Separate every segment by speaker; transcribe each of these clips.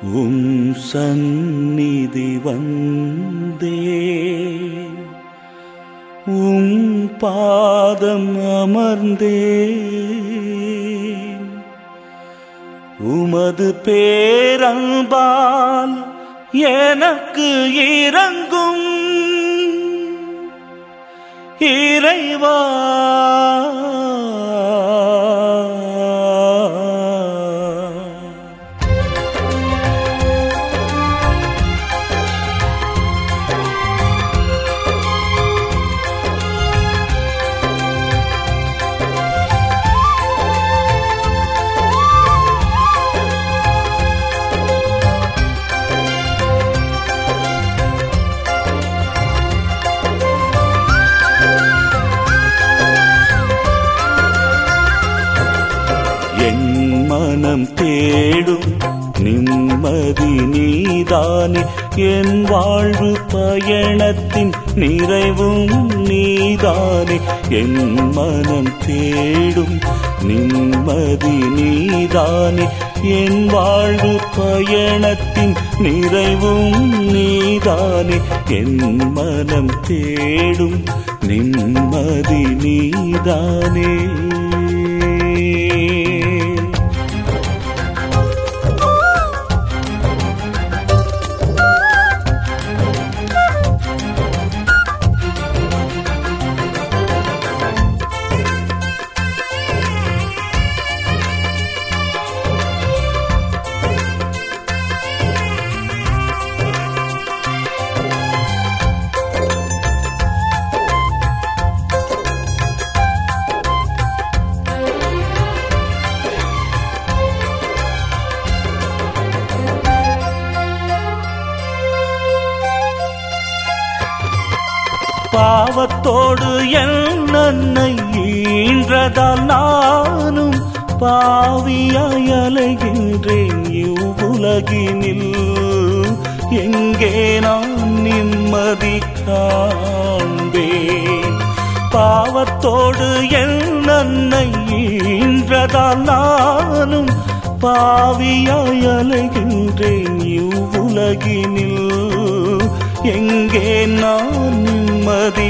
Speaker 1: உம் சந்நிதி வந்தேன் உம் பாதம் அமர்ந்தேன் உமது பேரன்பால் எனக்கு இறங்கும் இறைவா என் மனம் தேடும் நிம்மதி நீதானே என் வாழ்வு பயணத்தின் நிறைவும் நீதானே என் மனம் தேடும் நிம்மதி நீதானே என் வாழ்வு பயணத்தின் நிறைவும் நீதானே என் மனம் தேடும் நிம்மதி நீதானே பாவத்தோடு என் அன்னை ஈன்றதால் நானும் பாவியாய் அலைகின்றேன் இவ்வுலகினில் எங்கே நான் நிம்மதி காண்பேன் பாவத்தோடு என் அன்னை ஈன்றதால் நானும் பாவியாய் அலைகின்றேன் இவ்வுலகினில் எங்கே நான் நிம்மதி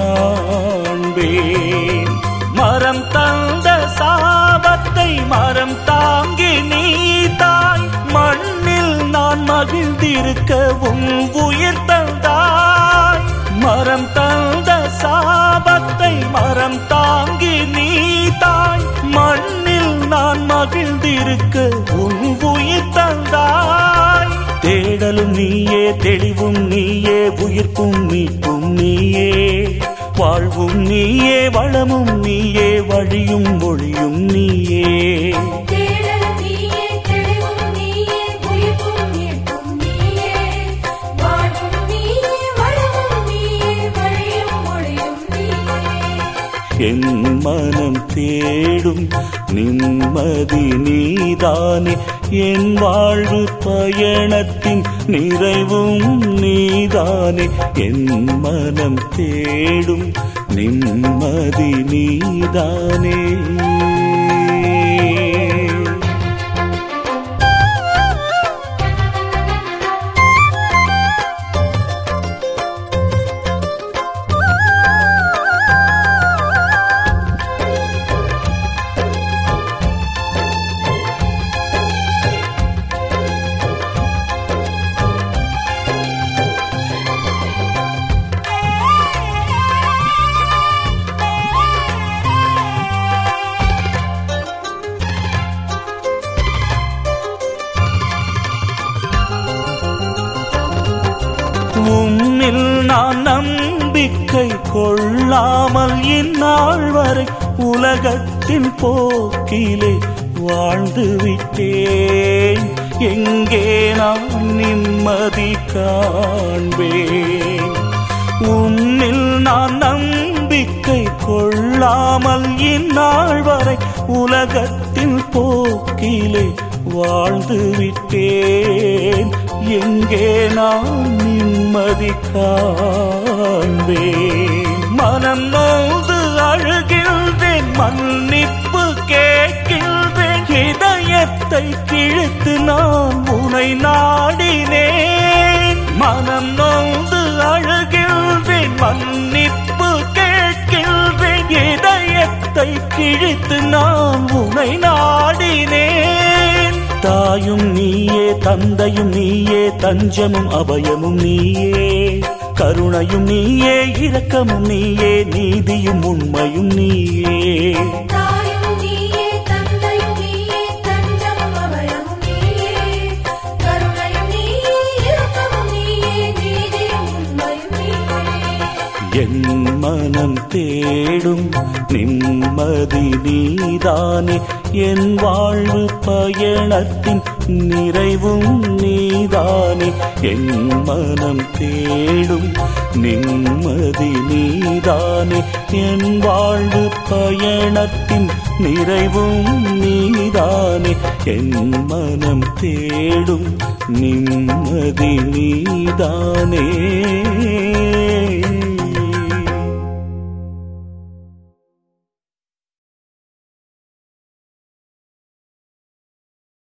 Speaker 1: காண்பேன் மரம் தந்த சாபத்தை மரம் தாங்கி நீ தாய் மண்ணில் நான் மகிழ்ந்திருக்கவும் உயிர் தந்தாய் மரம் தந்த சாபத்தை மரம் தாங்கி நீ தாய் மண்ணில் நான் மகிழ்ந்திருக்க உன் உயிர் தந்தாய் தேடலும் நீயே தெளிவும் நீயே உயிர்ப்பும் மீட்பும் நீயே வாழ்வும் நீயே வளமும் நீயே வழியும் மொழியும் நீயே
Speaker 2: தேடலும் நீயே தெளிவும் நீயே உயிர்ப்பும் மீட்பும் நீயே வாழ்வும் நீயே வளமும் நீயே வழியும் மொழியும் நீயே
Speaker 1: என் மனம் தேடும் நிம்மதி நீதானே என் வாழ்வு பயணத்தின் நிறைவும் நீதானே என் மனம் தேடும் நிம்மதி நீதானே உம்மில் நான் நம்பிக்கை கொள்ளாமல் இந்நாள் வரை உலகத்தின் போக்கிலே வாழ்ந்து விட்டேன் எங்கே நான் நிம்மதி காண்பேன் உம்மில் நான் நம்பிக்கை கொள்ளாமல் இந்நாள் வரை உலகத்தின் போக்கிலே வாழ்ந்து விட்டேன் எங்கே நான் நிம்மதி காண்பேன் மனம் நோந்து அழுகின்றேன் மன்னிப்பு கேட்கின்றேன் இதயத்தை இதயத்தை கிழித்து நான் உனை நாடினேன் மனம் நொந்து அழுகின்றேன் மன்னிப்பு கேட்கின்றேன் இதயத்தை கிழித்து நான் உனை நாடினேன் தாயும் நீயே தந்தையும் நீயே தஞ்சமும் அபயமும் நீயே கருணையும் நீயே இரக்கமும் நீயே நீதியும் உண்மையும் நீயே
Speaker 2: தாயும் நீயே தந்தையும் நீயே தஞ்சமும் அபயமும் நீயே கருணையும் நீயே இரக்கமும் நீயே நீதியும் உண்மையும் நீயே
Speaker 1: என் மனம் தேடும் நிம்மதி நீதானே என் வாழ்வு பயணத்தின் நிறைவும் நீதானே என் மனம் தேடும் நிம்மதி நீதானே என் வாழ்வு பயணத்தின் நிறைவும் நீதானே என் மனம் தேடும் நிம்மதி நீதானே